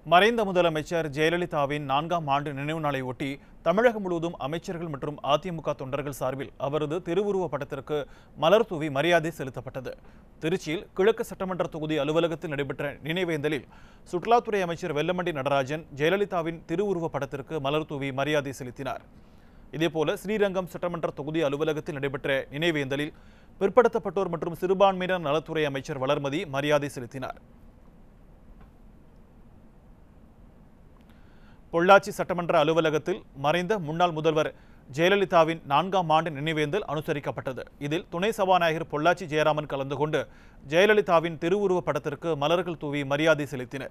மறைந்த முதலமைச்சர் ஜெயலலிதாவின் நான்காம் ஆண்டு நினைவு நாளை ஒட்டி தமிழகம் முழுவதும் அமைச்சர்கள் மற்றும் அதிமுக தொண்டர்கள் சார்பில் அவரது திருவுருவ படத்திற்கு மலர் தூவி மரியாதை செலுத்தப்பட்டது திருச்சியில் கிழக்கு சட்டமன்ற தொகுதி அலுவலகத்தில் நடைபெற்ற நினைவேந்தலில் சுற்றுலாத்துறை அமைச்சர் வெல்லமண்டி நடராஜன் ஜெயலலிதாவின் திருவுருவ படத்திற்கு மலர் தூவி மரியாதை செலுத்தினார் இதேபோல ஸ்ரீரங்கம் சட்டமன்ற தொகுதி அலுவலகத்தில் நடைபெற்ற நினைவேந்தலில் பிற்படுத்தப்பட்டோர் மற்றும் சிறுபான்மையினர் நலத்துறை அமைச்சர் வளர்மதி மரியாதை செலுத்தினார் பொள்ளாச்சி சட்டமன்ற அலுவலகத்தில் மறைந்த முன்னாள் முதல்வர் ஜெயலலிதாவின் நான்காம் ஆண்டு நினைவேந்தல் அனுசரிக்கப்பட்டது இதில் துணை சபாநாயகர் பொள்ளாச்சி ஜெயராமன் கலந்து கொண்டு ஜெயலலிதாவின் திருவுருவ படத்திற்கு மலர்கள் தூவி மரியாதை செலுத்தினர்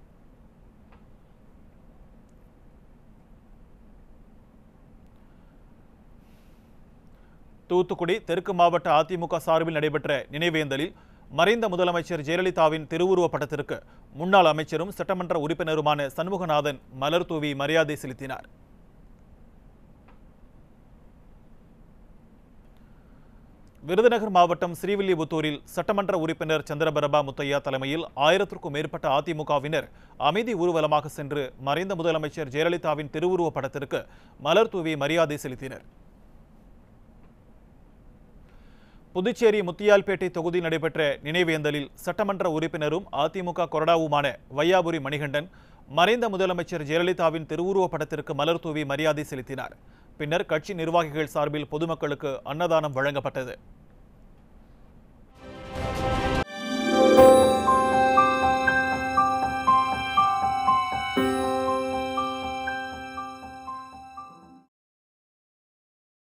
தூத்துக்குடி தெற்கு மாவட்ட அதிமுக சார்பில் நடைபெற்ற நினைவேந்தலில் மறைந்த முதலமைச்சர் ஜெயலலிதாவின் திருவுருவ படத்திற்கு முன்னாள் அமைச்சரும் சட்டமன்ற உறுப்பினருமான சண்முகநாதன் மலர் தூவி மரியாதை செலுத்தினார் விருதுநகர் மாவட்டம் ஸ்ரீவில்லிபுத்தூரில் சட்டமன்ற உறுப்பினர் சந்திரபிரபா முத்தையா தலைமையில் ஆயிரத்திற்கும் மேற்பட்ட அதிமுகவினர் அமைதி ஊர்வலமாக சென்று மறைந்த முதலமைச்சர் ஜெயலலிதாவின் திருவுருவ படத்திற்கு மலர் தூவி மரியாதை செலுத்தினர் புதுச்சேரி முத்தியால்பேட்டை தொகுதியில் நடைபெற்ற நினைவேந்தலில் சட்டமன்ற உறுப்பினரும் அதிமுக கொறடாவுமான வையாபுரி மணிகண்டன் மறைந்த முதலமைச்சர் ஜெயலலிதாவின் திருவுருவ படத்திற்கு மலர் தூவி மரியாதை செலுத்தினார் பின்னர் கட்சி நிர்வாகிகள் சார்பில் பொதுமக்களுக்கு அன்னதானம் வழங்கப்பட்டது